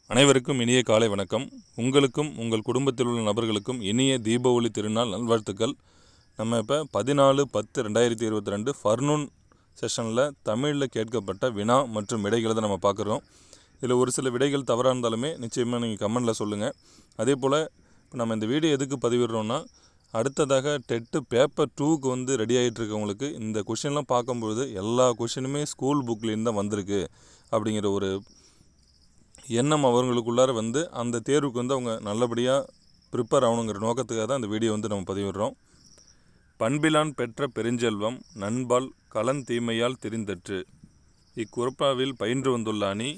அனைவருக்கும் இனிய காலை வணக்கம் உங்களுக்கும் உங்கள் குடும்பத்தில் உள்ள நபர்களுக்கும் இனிய தீபாவளி திருநாள் நல்வாழ்த்துக்கள் நம்ம இப்போ பதினாலு பத்து ரெண்டாயிரத்தி இருபத்தி ரெண்டு ஃபர்னூன் செஷனில் தமிழில் கேட்கப்பட்ட வினா மற்றும் விடைகளை தான் நம்ம பார்க்குறோம் இதில் ஒரு சில விடைகள் தவறாக இருந்தாலுமே நிச்சயமாக நீங்கள் கமெண்டில் சொல்லுங்கள் அதே போல் இப்போ நம்ம இந்த வீடியோ எதுக்கு பதிவிடுறோம்னா அடுத்ததாக டெட்டு பேப்பர் டூக்கு வந்து ரெடி ஆகிட்டு இருக்கவங்களுக்கு இந்த கொஷின்லாம் பார்க்கும்பொழுது எல்லா கொஷினுமே ஸ்கூல் புக்லேருந்து தான் வந்திருக்கு அப்படிங்கிற ஒரு எண்ணம் அவங்களுக்குள்ளார வந்து அந்த தேர்வுக்கு வந்து அவங்க நல்லபடியாக ப்ரிப்பேர் ஆகணுங்கிற நோக்கத்துக்காக தான் இந்த வீடியோ வந்து நம்ம பதிவிடுறோம் பண்பிலான் பெற்ற பெருஞ்செல்வம் நண்பால் களன் தீமையால் திரிந்தற்று இக்குறப்பாவில் பயின்று வந்துள்ள அணி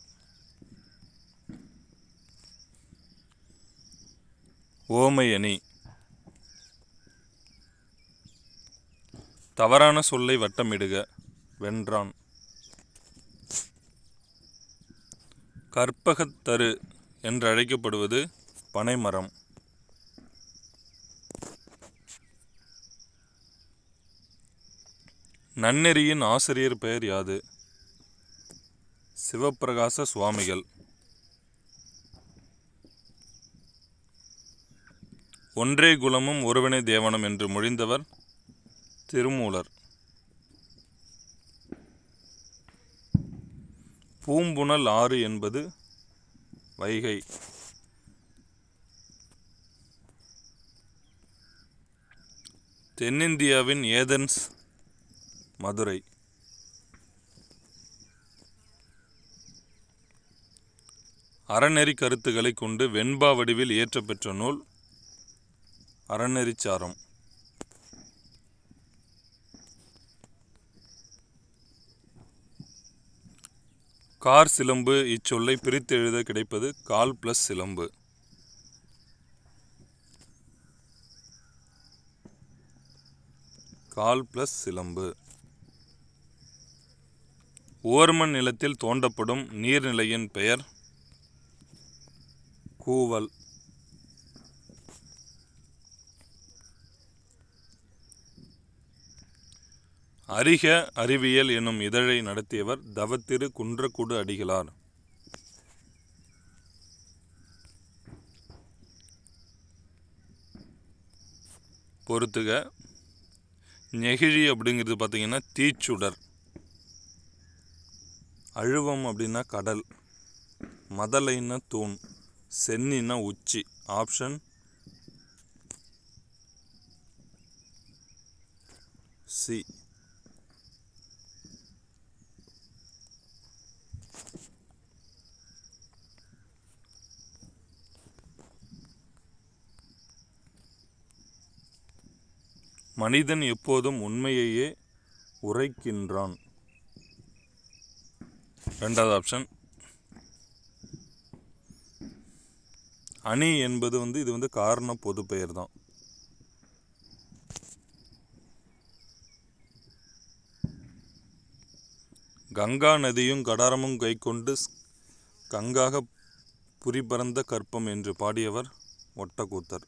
ஓமை அணி தவறான சொல்லை வட்டமிடுக வென்றான் கற்பகத்தரு என்று அழைக்கப்படுவது பனைமரம் நன்னெறியின் ஆசிரியர் பெயர் யாது சிவப்பிரகாச சுவாமிகள் ஒன்றே குலமும் ஒருவனே தேவனம் என்று மொழிந்தவர் திருமூலர் பூம்புணல் ஆறு என்பது வைகை தென்னிந்தியாவின் ஏதென்ஸ் மதுரை அறநெறி கருத்துக்களை கொண்டு வெண்பா வடிவில் இயற்றப்பெற்ற நூல் அறநெறிச்சாரம் கார் சிலம்பு இச்சொல்லை பிரித்து எழுத கிடைப்பது கால் பிளஸ் சிலம்பு கால் பிளஸ் சிலம்பு ஓர்மன் நிலத்தில் தோண்டப்படும் நீர்நிலையின் பெயர் கூவல் அறிக அறிவியல் எனும் இதழை நடத்தியவர் தவத்திரு குன்றக்குடு அடிகளார் பொறுத்துக நெகிழி அப்படிங்கிறது பார்த்தீங்கன்னா தீச்சுடர் அழுவம் அப்படின்னா கடல் மதலைன்னா தூண் சென்னின்னா உச்சி ஆப்ஷன் சி மனிதன் எப்போதும் உண்மையையே உரைக்கின்றான் ரெண்டாவது ஆப்ஷன் அணி என்பது வந்து இது வந்து காரண பொது பெயர் தான் கங்கா நதியும் கடாரமும் கைக்கொண்டு கங்காக புரிபரந்த கற்பம் என்று பாடியவர் ஒட்டக்கூத்தர்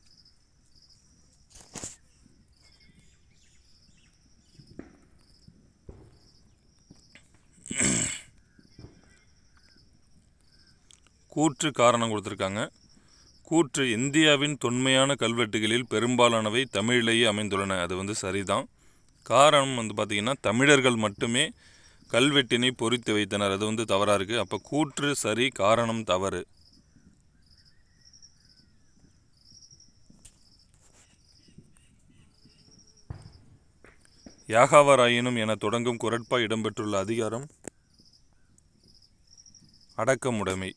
கூற்று காரணம் கொடுத்துருக்காங்க கூற்று இந்தியாவின் தொன்மையான கல்வெட்டுகளில் பெரும்பாலானவை தமிழிலேயே அமைந்துள்ளன அது வந்து சரிதான் காரணம் வந்து பார்த்திங்கன்னா தமிழர்கள் மட்டுமே கல்வெட்டினை பொறித்து வைத்தனர் அது வந்து தவறாக இருக்குது அப்போ கூற்று சரி காரணம் தவறு யாகாவராயினும் என தொடங்கும் குரட்பா இடம்பெற்றுள்ள அதிகாரம் அடக்கமுடைமை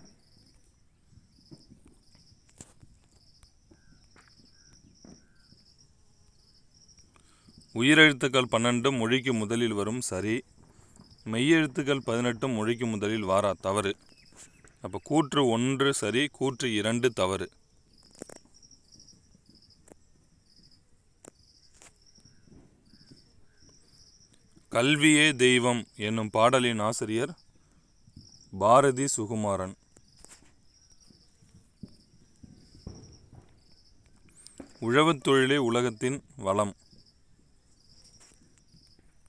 உயிரெழுத்துக்கள் பன்னெண்டும் மொழிக்கு முதலில் வரும் சரி மெய்யெழுத்துக்கள் பதினெட்டும் மொழிக்கு முதலில் வாரா தவறு அப்போ கூற்று ஒன்று சரி கூற்று இரண்டு தவறு கல்வியே தெய்வம் என்னும் பாடலின் ஆசிரியர் பாரதி சுகுமாரன் உழவுத் தொழிலே உலகத்தின் வளம்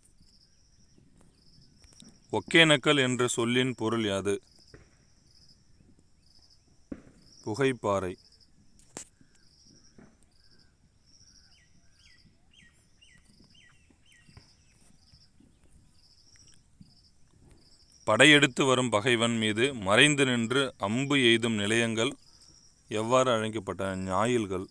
ஒகேனக்கல் என்ற சொல்லின் பொருள் யாது புகைப்பாறை படையெடுத்து வரும் பகைவன் மீது மறைந்து நின்று அம்பு எய்தும் நிலையங்கள் எவ்வாறு அழைக்கப்பட்டன ஞாயில்கள்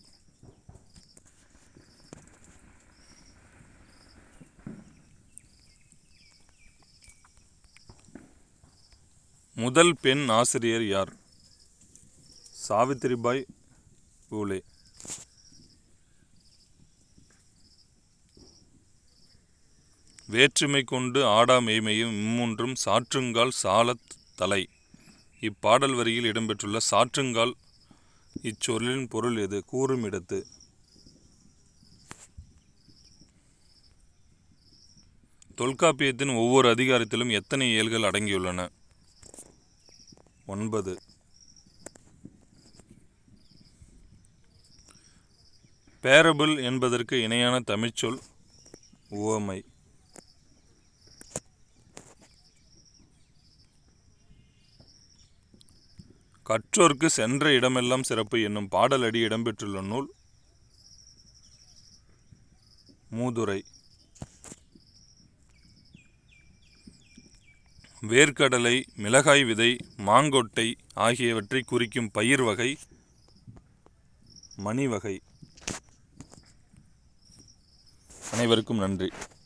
முதல் பெண் ஆசிரியர் யார் சாவித்திரிபாய் பூலே வேற்றுமை கொண்டு ஆடா மெய்மையும் இம்மூன்றும் சாற்றுங்கால் சாலத் தலை இப்பாடல் வரியில் இடம்பெற்றுள்ள சாற்றுங்கால் இச்சொல்லின் பொருள் எது கூறும் இடத்து தொல்காப்பியத்தின் ஒவ்வொரு அதிகாரத்திலும் எத்தனை இயல்கள் அடங்கியுள்ளன ஒன்பது பேரபிள் என்பதற்கு இணையான தமிழ்ச்சொல் உவமை கற்றோர்க்கு சென்ற இடமெல்லாம் சிறப்பு என்னும் பாடலடி இடம்பெற்றுள்ள நூல் மூதுரை வேர்க்கடலை மிளகாய் விதை மாங்கொட்டை ஆகியவற்றை குறிக்கும் பயிர் வகை மணி வகை அனைவருக்கும் நன்றி